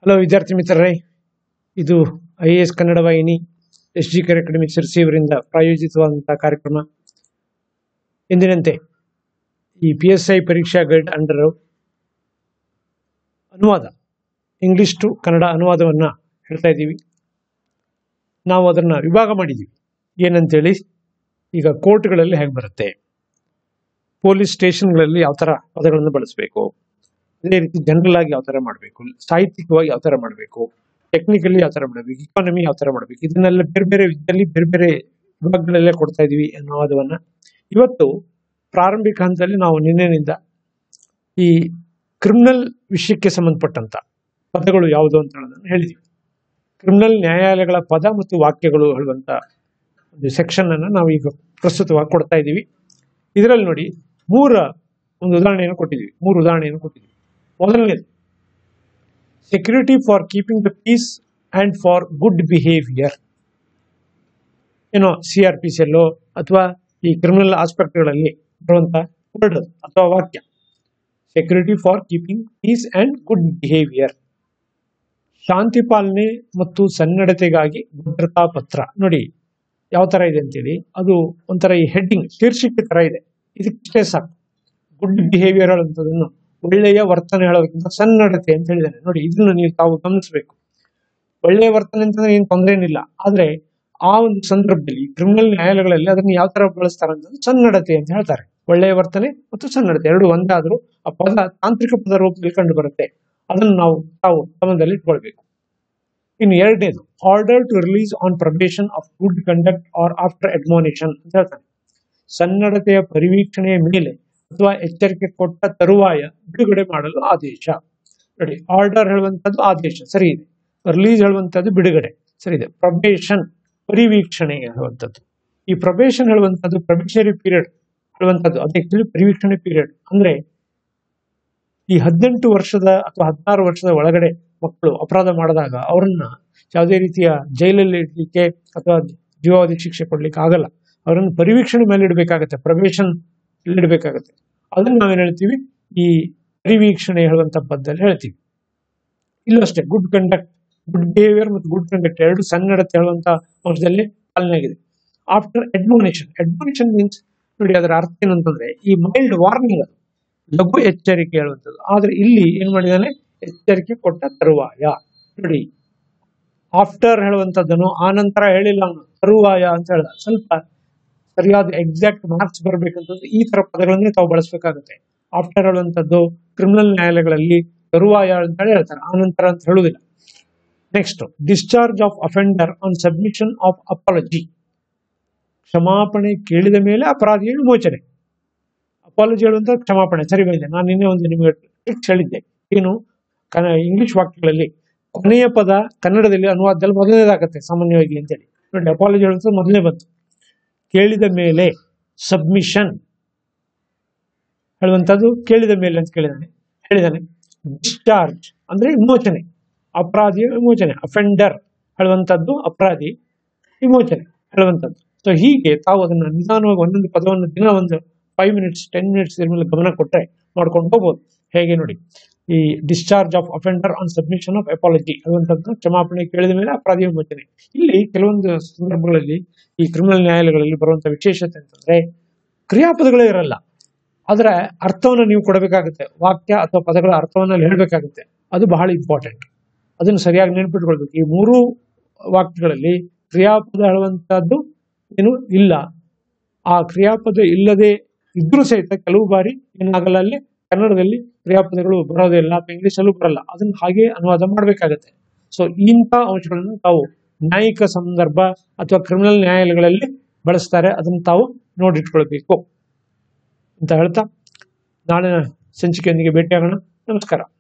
hello ವಿದ್ಯಾರ್ಥಿ ಮಿತ್ರರೇ ಇದು ಐ ಎ ಎಸ್ ಕನ್ನಡ ವಾಹಿನಿ ಎಸ್ ಜಿ ಕರ್ ಅಕಾಡೆಮಿಕ್ ಸಿರ್ಸಿ ಇವರಿಂದ ಪ್ರಾಯೋಜಿತವಾದಂತಹ ಕಾರ್ಯಕ್ರಮ ಎಂದಿನಂತೆ ಈ ಪಿ ಎಸ್ ಐ ಪರೀಕ್ಷಾ ಗೈಡ್ ಅಂಡರ್ ಅನುವಾದ ಇಂಗ್ಲಿಷ್ ಟು ಕನ್ನಡ ಅನುವಾದವನ್ನು ಹೇಳ್ತಾ ಇದ್ದೀವಿ ನಾವು ಅದನ್ನು ವಿಭಾಗ ಮಾಡಿದ್ದೀವಿ ಏನಂತೇಳಿ ಈಗ ಕೋರ್ಟ್ಗಳಲ್ಲಿ ಹೇಗೆ ಬರುತ್ತೆ ಪೊಲೀಸ್ ಸ್ಟೇಷನ್ಗಳಲ್ಲಿ ಯಾವ ಥರ ಪದಗಳನ್ನು ಬಳಸಬೇಕು ಅದೇ ರೀತಿ ಜನರಲ್ ಆಗಿ ಯಾವ ಥರ ಮಾಡಬೇಕು ಸಾಹಿತ್ಯಿಕವಾಗಿ ಯಾವ ಥರ ಮಾಡಬೇಕು ಟೆಕ್ನಿಕಲಿ ಯಾವ ಥರ ಮಾಡಬೇಕು ಇಕಾನಮಿ ಯಾವ ಥರ ಮಾಡಬೇಕು ಇದನ್ನೆಲ್ಲ ಬೇರೆ ಬೇರೆ ವಿಧದಲ್ಲಿ ಬೇರೆ ಬೇರೆ ವಿಭಾಗಗಳಲ್ಲೇ ಕೊಡ್ತಾ ಇದ್ದೀವಿ ಅನುವಾದವನ್ನು ಇವತ್ತು ಪ್ರಾರಂಭಿಕ ಹಂತದಲ್ಲಿ ನಾವು ನಿನ್ನೆನಿಂದ ಈ ಕ್ರಿಮಿನಲ್ ವಿಷಯಕ್ಕೆ ಸಂಬಂಧಪಟ್ಟಂತ ಪದಗಳು ಯಾವುದು ಅಂತ ಹೇಳೋದನ್ನು ಹೇಳಿದ್ವಿ ಕ್ರಿಮಿನಲ್ ನ್ಯಾಯಾಲಯಗಳ ಪದ ಮತ್ತು ವಾಕ್ಯಗಳು ಹೇಳುವಂತ ಒಂದು ಸೆಕ್ಷನ್ ಅನ್ನು ನಾವು ಈಗ ಪ್ರಸ್ತುತವಾಗಿ ಕೊಡ್ತಾ ಇದ್ದೀವಿ ಇದರಲ್ಲಿ ನೋಡಿ ಮೂರ ಒಂದು ಉದಾಹರಣೆಯನ್ನು ಕೊಟ್ಟಿದ್ದೀವಿ ಮೂರು ಉದಾಹರಣೆಯನ್ನು ಕೊಟ್ಟಿದ್ದೀವಿ ಮೊದಲನೇದು security for keeping the peace and for good behaviour ಏನೋ ಸಿ ಆರ್ ಪಿ ಸೆಲ್ಲೋ ಅಥವಾ ಈ ಕ್ರಿಮಿನಲ್ ಆಸ್ಪೆಕ್ಟ್ಗಳಲ್ಲಿ ಬರುವಂತ ವರ್ಡ್ ಅಥವಾ ವಾಕ್ಯ security for keeping peace and good behaviour ಶಾಂತಿ ಪಾಲನೆ ಮತ್ತು ಸನ್ನಡತೆಗಾಗಿ ಭದ್ರತಾ ಪತ್ರ ನೋಡಿ ಯಾವ ತರ ಇದೆ ಅಂತೇಳಿ ಅದು ಒಂಥರ ಈ ಹೆಡ್ಡಿಂಗ್ ಶೀರ್ಷಿಕೆ ತರ ಇದೆ ಇದಕ್ಕೆ ಸಾಕು ಗುಡ್ ಬಿಹೇವಿಯರ್ ಹೇಳುವಂಥದ್ದನ್ನು ಒಳ್ಳೆಯ ವರ್ತನೆ ಹೇಳೋದಕ್ಕಿಂತ ಸನ್ನಡತೆ ಅಂತ ಹೇಳಿದ್ದಾನೆ ನೋಡಿ ಇದನ್ನು ನೀವು ತಾವು ಗಮನಿಸಬೇಕು ಒಳ್ಳೆಯ ವರ್ತನೆ ಅಂತಂದ್ರೆ ಏನು ತೊಂದರೆ ಏನಿಲ್ಲ ಆದ್ರೆ ಆ ಒಂದು ಸಂದರ್ಭದಲ್ಲಿ ಕ್ರಿಮಿನಲ್ ನ್ಯಾಯಾಲಯಗಳಲ್ಲಿ ಅದನ್ನು ಯಾವ ತರ ಬಳಸ್ತಾರೆ ಅಂತಂದ್ರೆ ಸನ್ನಡತೆ ಅಂತ ಹೇಳ್ತಾರೆ ಒಳ್ಳೆಯ ವರ್ತನೆ ಮತ್ತು ಸನ್ನಡತೆ ಎರಡು ಒಂದಾದ್ರೂ ಆ ಪದ ತಾಂತ್ರಿಕ ಪದ ರೂಪದಲ್ಲಿ ಕಂಡು ಬರುತ್ತೆ ಅದನ್ನು ನಾವು ತಾವು ಗಮನದಲ್ಲಿ ಇಟ್ಕೊಳ್ಬೇಕು ಇನ್ನು ಎರಡನೇದು order to release on probation of good conduct or after admonition ಅಂತ ಹೇಳ್ತಾನೆ ಸನ್ನಡತೆಯ ಪರಿವೀಕ್ಷಣೆಯ ಮೇಲೆ ಅಥವಾ ಎಚ್ಚರಿಕೆ ಕೊಟ್ಟ ತರುವಾಯ ಬಿಡುಗಡೆ ಮಾಡಲು ಆದೇಶ ನೋಡಿ ಆರ್ಡರ್ ಹೇಳುವಂತದ್ದು ಆದೇಶ ಸರಿ ಇದೆ ರಿಲೀಸ್ ಹೇಳುವಂತದ್ದು ಬಿಡುಗಡೆ ಸರಿ ಇದೆ ಪ್ರಬೇಷನ್ ಪರಿವೀಕ್ಷಣೆ ಹೇಳುವಂಥದ್ದು ಈ ಪ್ರಬೇಷನ್ ಹೇಳುವಂತದ್ದು ಪ್ರಬೇಷನರಿ ಪೀರಿಯಡ್ ಹೇಳುವಂತದ್ದು ಅದು ಆಕ್ಚುಲಿ ಪರಿವೀಕ್ಷಣೆ ಪೀರಿಯಡ್ ಅಂದ್ರೆ ಈ ಹದಿನೆಂಟು ವರ್ಷದ ಅಥವಾ ಹದಿನಾರು ವರ್ಷದ ಒಳಗಡೆ ಮಕ್ಕಳು ಅಪರಾಧ ಮಾಡಿದಾಗ ಅವರನ್ನ ಯಾವುದೇ ರೀತಿಯ ಜೈಲಲ್ಲಿ ಇಡ್ಲಿಕ್ಕೆ ಅಥವಾ ಜೀವಾವಧಿ ಶಿಕ್ಷೆ ಕೊಡ್ಲಿಕ್ಕೆ ಆಗಲ್ಲ ಅವರನ್ನು ಪರಿವೀಕ್ಷಣೆ ಮೇಲೆ ಇಡಬೇಕಾಗತ್ತೆ ಪ್ರವೇಶನ್ ಇಡಬೇಕಾಗತ್ತೆ ಅದನ್ನ ನಾವೇನ್ ಹೇಳ್ತೀವಿ ಈ ಪರಿವೀಕ್ಷಣೆ ಹೇಳುವಂತ ಪದದಲ್ಲಿ ಹೇಳ್ತೀವಿ ಇಲ್ಲೂ ಅಷ್ಟೇ ಗುಡ್ ಕಂಡಕ್ಟ್ ಗುಡ್ ಬಿಹೇವಿಯರ್ ಮತ್ತು ಗುಡ್ ಕಂಡಕ್ಟ್ ಎರಡು ಸನ್ನಡತೆ ಹೇಳುವಂತ ಅಂಶದಲ್ಲಿ ಪಾಲನೆ ಆಗಿದೆ ಆಫ್ಟರ್ ಅಡ್ಮೋನೇಷನ್ ಅಡ್ಮೋನೇಷನ್ ಮೀನ್ಸ್ ನೋಡಿ ಅದರ ಅರ್ಥ ಏನಂತಂದ್ರೆ ಈ ಮೈಲ್ಡ್ ವಾರ್ನಿಂಗ್ ಅದು ಲಘು ಎಚ್ಚರಿಕೆ ಹೇಳುವಂಥದ್ದು ಆದ್ರೆ ಇಲ್ಲಿ ಏನ್ ಮಾಡಿದಾನೆ ಎಚ್ಚರಿಕೆ ಕೊಟ್ಟ ತರುವಾಯ ನೋಡಿ ಆಫ್ಟರ್ ಹೇಳುವಂಥದ್ದನ್ನು ಆ ನಂತರ ಹೇಳಿಲ್ಲ ಅವನು ತರುವಾಯ ಅಂತ ಹೇಳ್ದ ಸ್ವಲ್ಪ ಸರಿಯಾದ ಎಕ್ಸಾಕ್ಟ್ ಮಾರ್ಕ್ಸ್ ಬರ್ಬೇಕಂತಂದ್ರೆ ಈ ತರ ಪದಗಳನ್ನೇ ತಾವು ಬಳಸಬೇಕಾಗುತ್ತೆ ಆಫ್ಟರ್ ಹೇಳುವಂಥದ್ದು ಕ್ರಿಮಿನಲ್ ನ್ಯಾಯಾಲಯಗಳಲ್ಲಿ ತರುವಾಯ ಅಂತ ಹೇಳಿ ಹೇಳ್ತಾರೆ ಆ ನಂತರ ಅಂತ ಹೇಳುವುದಿಲ್ಲ next discharge of offender on submission of apology ಕ್ಷಮಾಪಣೆ ಕೇಳಿದ ಮೇಲೆ ಅಪರಾಧಿಯ ವಿಮೋಚನೆ ಅಪಾಲಜಿ ಹೇಳುವಂತ ಕ್ಷಮಾಪಣೆ ಸರಿ ಬಂದಿದೆ ನಾನು ನಿನ್ನೆ ಒಂದು ನಿಮಗೆ ಟ್ರಿಕ್ಸ್ ಹೇಳಿದ್ದೆ ಏನು ಕನ್ನ ಇಂಗ್ಲಿಷ್ ವಾಕ್ಯಗಳಲ್ಲಿ ಕೊನೆಯ ಪದ ಕನ್ನಡದಲ್ಲಿ ಅನುವಾದದಲ್ಲಿ ಮೊದಲನೇದಾಗತ್ತೆ ಸಾಮಾನ್ಯವಾಗಿ ಅಂತೇಳಿ ನೋಡಿ ಅಪಾಲಜಿ ಹೇಳುವಂಥದ್ದು ಮೊದಲನೇ ಬಂತು ಕೇಳಿದ ಮೇಲೆ ಸಬ್ಮಿಷನ್ ಹೇಳುವಂಥದ್ದು ಕೇಳಿದ ಮೇಲೆ ಅಂತ ಕೇಳಿದಾನೆ ಹೇಳಿದಾನೆ ಡಿಸ್ಚಾರ್ಜ್ ಅಂದ್ರೆ ವಿಮೋಚನೆ ಅಪರಾಧಿಯ ವಿಮೋಚನೆ ಅಫೆಂಡರ್ ಹೇಳುವಂಥದ್ದು ಅಪರಾಧಿ ವಿಮೋಚನೆ ಹೇಳುವಂಥದ್ದು ಸೊ ಹೀಗೆ ತಾವು ಅದನ್ನ ನಿಧಾನವಾಗಿ ಒಂದೊಂದು ಪದವನ್ನು ದಿನ ಒಂದು ಫೈವ್ ಮಿನಿಟ್ಸ್ ಟೆನ್ ಮಿನಿಟ್ಸ್ ಇದ್ರ ಮೇಲೆ ಗಮನ ಕೊಟ್ಟರೆ ಮಾಡ್ಕೊಂಡು ಹೋಗ್ಬೋದು ಹೇಗೆ ನೋಡಿ ಈ discharge of offender on submission of apology ಹೇಳುವಂಥದ್ದು ಕ್ಷಮಾಪಣೆ ಕೇಳಿದ ಮೇಲೆ ಅಪರಾಧಿ ವಿಮೋಚನೆ ಇಲ್ಲಿ ಕೆಲವೊಂದು ಸಂದರ್ಭಗಳಲ್ಲಿ ಈ ಕ್ರಿಮಿನಲ್ ನ್ಯಾಯಾಲಯಗಳಲ್ಲಿ ಬರುವಂತ ವಿಶೇಷತೆ ಅಂತಂದ್ರೆ ಕ್ರಿಯಾಪದಗಳೇ ಇರಲ್ಲ ಅದರ ಅರ್ಥವನ್ನು ನೀವು ಕೊಡಬೇಕಾಗುತ್ತೆ ವಾಕ್ಯ ಅಥವಾ ಪದಗಳ ಅರ್ಥವನ್ನು ಅಲ್ಲಿ ಹೇಳಬೇಕಾಗುತ್ತೆ ಅದು ಬಹಳ ಇಂಪಾರ್ಟೆಂಟ್ ಅದನ್ನು ಸರಿಯಾಗಿ ನೆನಪಿಟ್ಕೊಳ್ಬೇಕು ಈ ಮೂರು ವಾಕ್ಯಗಳಲ್ಲಿ ಕ್ರಿಯಾಪದ ಹೇಳುವಂತಹದ್ದು ಏನು ಇಲ್ಲ ಆ ಕ್ರಿಯಾಪದ ಇಲ್ಲದೆ ಇದ್ರೂ ಸಹಿತ ಕೆಲವು ಬಾರಿ ಏನಾಗಲ್ಲ ಅಲ್ಲಿ ಕನ್ನಡದಲ್ಲಿ ಕ್ರಿಯಾಪದಗಳು ಬರೋದಿಲ್ಲ ಅಥವಾ ಇಂಗ್ಲಿಷ್ ಅಲ್ಲೂ ಬರಲ್ಲ ಅದನ್ನ ಹಾಗೆ ಅನುವಾದ ಮಾಡಬೇಕಾಗತ್ತೆ ಸೊ ಇಂಥ ಅಂಶಗಳನ್ನು ತಾವು ನ್ಯಾಯಿಕ ಸಂದರ್ಭ ಅಥವಾ ಕ್ರಿಮಿನಲ್ ನ್ಯಾಯಾಲಯಗಳಲ್ಲಿ ಬಳಸ್ತಾರೆ ಅದನ್ನು ತಾವು ನೋಡಿಟ್ಕೊಳ್ಬೇಕು ಅಂತ ಹೇಳ್ತಾ ನಾಳಿನ ಸಂಚಿಕೆಯೊಂದಿಗೆ ಭೇಟಿಯಾಗೋಣ ನಮಸ್ಕಾರ